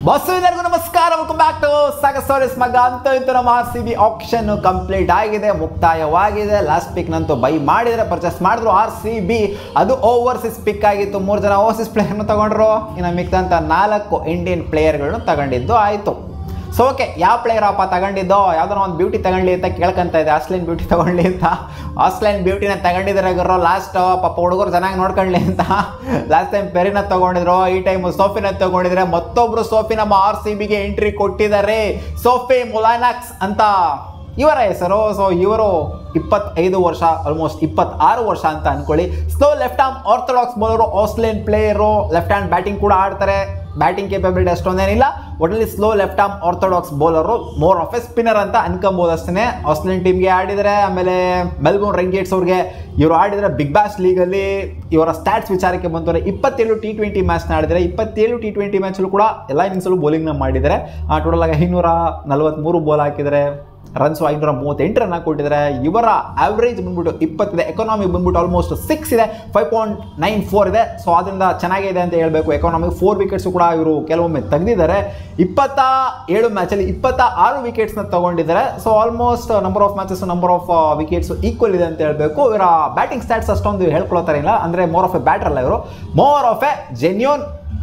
bus ಎಲ್ಲರಿಗೂ ನಮಸ್ಕಾರ welcome back to ಸಾಗಸೋರಿಸ್ ಮಗ ಅಂತ ಇಂತ ನಮ್ಮ R C B option complete ಆಗಿದೆ ಮುಕ್ತಾಯವಾಗಿದೆ ಲಾಸ್ಟ್ ಪಿಕ್ ನಂತೂ ಬೈ ಮಾಡಿದ್ರೆ ಪರ್ಚೇಸ್ ಮಾಡಿದ್ರು ಆರ್ ಸಿ ಬಿ ಅದು ಓವರ್ಸೀಸ್ ಪಿಕ್ ಆಗಿತ್ತು ಮೂರು ಜನ ಓವರ್ಸೀಸ್ ಪ್ಲೇಯರ್ನ ತಗೊಂಡ್ರು ಇನ್ನು ಮಿಕ್ದಂತ ನಾಲ್ಕು ಇಂಡಿಯನ್ ಪ್ಲೇಯರ್ಗಳನ್ನು ತಗೊಂಡಿದ್ದು ಆಯಿತು ಸೊ ಓಕೆ ಯಾವ ಪ್ಲೇಯರ್ ಅಪ್ಪ ತಗೊಂಡಿದ್ದೋ ಯಾವ್ದಾರ ಒಂದು ಬ್ಯೂಟಿ ತಗೊಂಡ್ಲಿ ಅಂತ ಕೇಳ್ಕೊಂತ ಇದೆ ಆಸ್ಲೈನ್ ಬ್ಯೂಟಿ ತಗೊಂಡ್ಲಿ ಅಂತ ಆಸ್ಲೈನ್ ಬ್ಯೂಟಿನ ತಗೊಂಡಿದ್ದಾರೆ ಗುರು ಲಾಸ್ಟ್ ಪಾಪ ಹುಡುಗರು ಚೆನ್ನಾಗಿ ನೋಡ್ಕೊಳ್ಳಿ ಅಂತ ಲಾಸ್ಟ್ ಟೈಮ್ ಪೆರಿನ ತಗೊಂಡಿದ್ರು ಈ ಟೈಮ್ ಸೋಫಿನ ತಗೊಂಡಿದ್ರೆ ಮತ್ತೊಬ್ರು ಸೋಫಿ ನಮ್ಮ ಆರ್ ಸಿ ಬಿಗೆ ಎಂಟ್ರಿ ಕೊಟ್ಟಿದ್ದಾರೆ ಸೋಫಿ ಮುಲಾನಾಕ್ಸ್ ಅಂತ ಇವರ ಹೆಸರು ಸೊ ಇವರು ಇಪ್ಪತ್ತೈದು ವರ್ಷ ಆಲ್ಮೋಸ್ಟ್ ಇಪ್ಪತ್ತಾರು ವರ್ಷ ಅಂತ ಅನ್ಕೊಳ್ಳಿ slow left arm orthodox bowler Australian player left hand batting ಕೂಡ ಆಡ್ತಾರೆ ಬ್ಯಾಟಿಂಗ್ ಕೇಪಬಿಲಿಟಿ ಅಷ್ಟೊಂದೇನಿಲ್ಲ ಒಟ್ಟಲ್ಲಿ slow left arm orthodox bowler more of a spinner ಅಂತ ಅನ್ಕೊಬೋದು ಅಷ್ಟೇ ಆಸ್ಟ್ರೇಲಿಯನ್ ಟೀಮ್ಗೆ ಆಡಿದರೆ ಆಮೇಲೆ ಮೆಲ್ಬೋರ್ನ್ ರೆಂಗೇಟ್ಸ್ ಅವ್ರಿಗೆ ಇವರು ಆಡಿದರೆ ಬಿಗ್ ಬ್ಯಾಶ್ ಲೀಗಲ್ಲಿ ಇವರ ಸ್ಟ್ಯಾಟ್ಸ್ ವಿಚಾರಕ್ಕೆ ಬಂತವ್ರೆ ಇಪ್ಪತ್ತೇಳು ಟಿ ಟ್ವೆಂಟಿ ಮ್ಯಾಚ್ನ ಆಡಿದರೆ ಇಪ್ಪತ್ತೇಳು ಟಿ ಟ್ವೆಂಟಿ ಮ್ಯಾಚಲ್ಲೂ ಕೂಡ ಎಲ್ಲ ಇನ್ನಿಂಗ್ಸಲ್ಲೂ ಬೌಲಿಂಗ್ನ ಮಾಡಿದ್ದಾರೆ ಟೋಟಲ್ ಆಗಿ ಐನೂರ ನಲವತ್ತ್ಮೂರು ಬಾಲ್ ಹಾಕಿದರೆ ರನ್ಸು ಐನೂರ ಮೂವತ್ತೆಂಟು ರನ್ ಕೊಟ್ಟಿದ್ದಾರೆ ಇವರ ಆವ್ರೇಜ್ ಬಂದ್ಬಿಟ್ಟು ಇಪ್ಪತ್ತಿದೆ ಎಕಾನಮಿ ಬಂದ್ಬಿಟ್ಟು ಆಲ್ಮೋಸ್ಟ್ ಸಿಕ್ಸ್ ಇದೆ ಫೈವ್ ಪಾಯಿಂಟ್ ನೈನ್ ಫೋರ್ ಇದೆ ಸೊ ಅದರಿಂದ ಚೆನ್ನಾಗಿದೆ ಇದೆ ಅಂತ ಹೇಳಬೇಕು ಎಕಾನಮಿ ಫೋರ್ ವಿಕೆಟ್ಸು ಕೂಡ ಇವರು ಕೆಲವೊಮ್ಮೆ ತೆಗೆದಿದ್ದಾರೆ ಇಪ್ಪತ್ತ ಏಳು ಮ್ಯಾಚಲ್ಲಿ ಇಪ್ಪತ್ತ ಆರು ವಿಕೆಟ್ಸ್ನ ತಗೊಂಡಿದ್ದಾರೆ so almost number of matches number of wickets equal ಇದೆ ಅಂತ ಹೇಳಬೇಕು ಇವರ ಬ್ಯಾಟಿಂಗ್ ಸ್ಟ್ಯಾಟ್ಸ್ ಅಷ್ಟೊಂದು ಹೇಳ್ಕೊಳ್ತಾರೆ ಇಲ್ಲ ಅಂದರೆ ಮೋರ್ ಆಫ್ ಎ ಬ್ಯಾಟರ್ ಅಲ್ಲ ಇವರು more of a genuine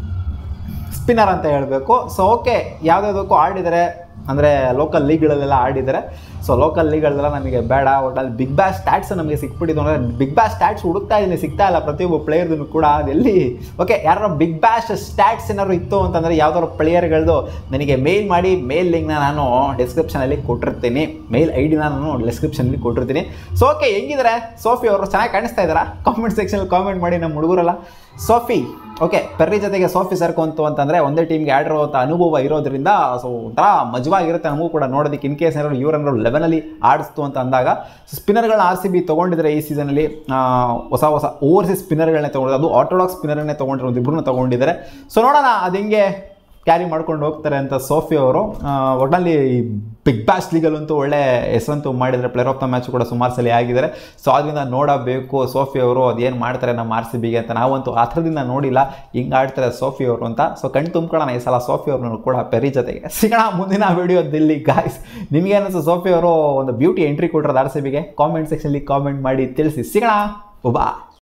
spinner ಅಂತ ಹೇಳಬೇಕು ಸೊ ಓಕೆ ಯಾವುದ್ಯಾವುದಕ್ಕೂ ಆಡಿದರೆ ಅಂದರೆ ಲೋಕಲ್ ಲೀಗ್ಗಳಲ್ಲೆಲ್ಲ ಆಡಿದ್ದಾರೆ ಸೊ ಲೋಕಲ್ ಲೀಗ್ಗಳೆಲ್ಲ ನಮಗೆ ಬೇಡ ಒಟ್ಟಲ್ಲಿ ಬಿಗ್ ಬ್ಯಾಶ್ ಸ್ಟ್ಯಾಟ್ಸ್ ನಮಗೆ ಸಿಕ್ಬಿಟ್ಟಿದ್ದು ಅಂದರೆ ಬಿಗ್ ಬ್ಯಾಶ್ ಸ್ಟ್ಯಾಟ್ಸ್ ಹುಡುಕ್ತಾ ಇದ್ದೀನಿ ಸಿಗ್ತಾ ಇಲ್ಲ ಪ್ರತಿಯೊಬ್ಬ ಪ್ಲೇಯರ್ದು ಕೂಡ ಅದೆಲ್ಲಿ ಓಕೆ ಯಾರು ಬಿಗ್ ಬ್ಯಾಶ್ ಸ್ಟ್ಯಾಟ್ಸ್ ಏನಾದ್ರು ಇತ್ತು ಅಂತಂದರೆ ಯಾವ್ದಾದ್ರು ಪ್ಲೇಯರ್ಗಳದ್ದು ನನಗೆ ಮೇಲ್ ಮಾಡಿ ಮೇಲ್ ಲಿಂಕ್ನ ನಾನು ಡಿಸ್ಕ್ರಿಪ್ಷನಲ್ಲಿ ಕೊಟ್ಟಿರ್ತೀನಿ ಮೇಲ್ ಐ ಡಿನ ನಾನು ಡಿಸ್ಕ್ರಿಪ್ಷನಲ್ಲಿ ಕೊಟ್ಟಿರ್ತೀನಿ ಸೊ ಓಕೆ ಹೆಂಗಿದ್ದಾರೆ ಸೋಫಿ ಅವರು ಚೆನ್ನಾಗಿ ಕಾಣಿಸ್ತಾ ಇದ್ದಾರಾ ಕಾಮೆಂಟ್ ಸೆಕ್ಷನಲ್ಲಿ ಕಾಮೆಂಟ್ ಮಾಡಿ ನಮ್ಮ ಹುಡುಗರಲ್ಲ ಸೋಫಿ ಓಕೆ ಪೆರ್ರಿ ಜೊತೆಗೆ ಸೋಫಿ ಸರ್ಕೊಂತು ಅಂತಂದರೆ ಒಂದೇ ಟೀಮ್ಗೆ ಆಡಿರುವಂಥ ಅನುಭವ ಇರೋದ್ರಿಂದ ಸೊ ಒಂಥರ ಮಜವಾಗಿರುತ್ತೆ ನಮಗೂ ಕೂಡ ನೋಡೋದಕ್ಕೆ ಇನ್ ಕೇಸ್ ಏನಾದ್ರು ಇವರನ್ನು ಲೆವೆನಲ್ಲಿ ಆಡಿಸ್ತು ಅಂತ ಅಂದಾಗ ಸ್ಪಿನ್ನರ್ಗಳನ್ನ ಆರ್ ಸಿ ಬಿ ತೊಗೊಂಡಿದ್ದಾರೆ ಈ ಸೀಸನಲ್ಲಿ ಹೊಸ ಹೊಸ ಓವರ್ಸೀಸ್ ಸ್ಪಿನ್ನರ್ಗಳನ್ನೇ ತೊಗೊಂಡಿದ್ದಾರೆ ಅದು ಆರ್ಥೋಡಾಕ್ಸ್ ಸ್ಪಿನ್ನರನ್ನೇ ತೊಗೊಂಡಿರೋ ಒಂದು ಇಬ್ಬರನ್ನ ತೊಗೊಂಡಿದ್ದಾರೆ ಸೊ ನೋಡೋಣ ಅದು ಹೆಂಗೆ ಕ್ಯಾರಿ ಮಾಡ್ಕೊಂಡು ಹೋಗ್ತಾರೆ ಅಂತ ಸೋಫಿ ಅವರು ಒಟ್ಟಿನಲ್ಲಿ ಬಿಗ್ ಬ್ಯಾಶ್ ಲೀಗಲ್ಲಂತೂ ಒಳ್ಳೆ ಹೆಸರಂತೂ ಮಾಡಿದರೆ ಪ್ಲೇಯರ್ ಆಫ್ ದ ಮ್ಯಾಚ್ ಕೂಡ ಸುಮಾರು ಸಲ ಆಗಿದ್ದಾರೆ ಸೊ ಅದರಿಂದ ನೋಡಬೇಕು ಸೋಫಿ ಅವರು ಅದೇನು ಮಾಡ್ತಾರೆ ನಮ್ಮ ಆರ್ ಸಿ ಬಿಗೆ ಅಂತ ನಾವಂತೂ ಆ ಥರದಿಂದ ನೋಡಿಲ್ಲ ಹಿಂಗೆ ಆಡ್ತಾರೆ ಸೋಫಿ ಅವರು ಅಂತ ಸೊ ಕಣ್ ತುಂಬ್ಕೊಳ್ಳೋಣ ಈ ಸಲ ಸೋಫಿ ಅವ್ರನ್ನು ಕೂಡ ಪೆರಿ ಜೊತೆಗೆ ಸಿಗೋಣ ಮುಂದಿನ ವಿಡಿಯೋದಲ್ಲಿ ಗಾಯ್ಸ್ ನಿಮಗೆ ಅನಿಸ್ತು ಸೋಫಿ ಅವರು ಒಂದು ಬ್ಯೂಟಿ ಎಂಟ್ರಿ ಕೊಟ್ಟಿರೋದು ಆರ್ ಸಿ ಬಿಗೆ ಕಾಮೆಂಟ್ ಸೆಕ್ಷನಲ್ಲಿ ಕಾಮೆಂಟ್ ಮಾಡಿ ತಿಳಿಸಿ ಸಿಗೋಣ ಬಾ